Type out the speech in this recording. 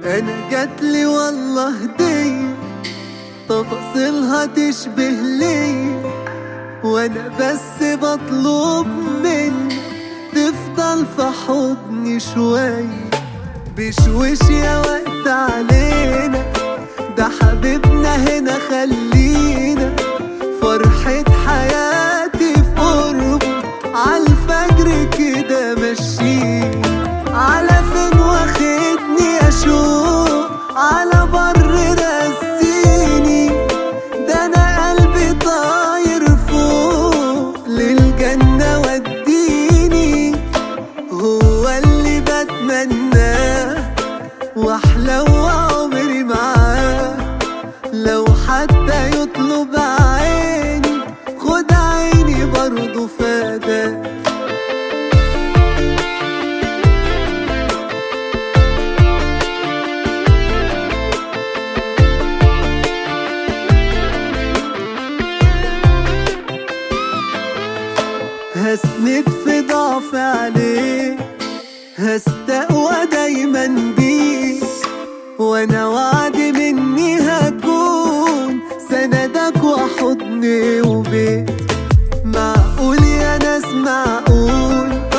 انا جاتلي والله هدية تفاصيلها تشبه ليا وانا بس بطلب منك تفضل في حضني شوية بشوش يا وقت علينا ده حبيبنا هنا خلينا فرحة حياتي في قربه عالفجر كده ماشيين على فين واخدني اشوق على بر رسيني ده انا قلبي طاير فوق للجنة وديني هو اللي بتمناه واحلى عمري معاه لو حتى يطلب عيني خد عيني برضه فداه هسند في ضعف عليه هستقوى دايما بيه وانا وعد مني هكون سندك وحضني وبيت معقول يا ناس معقول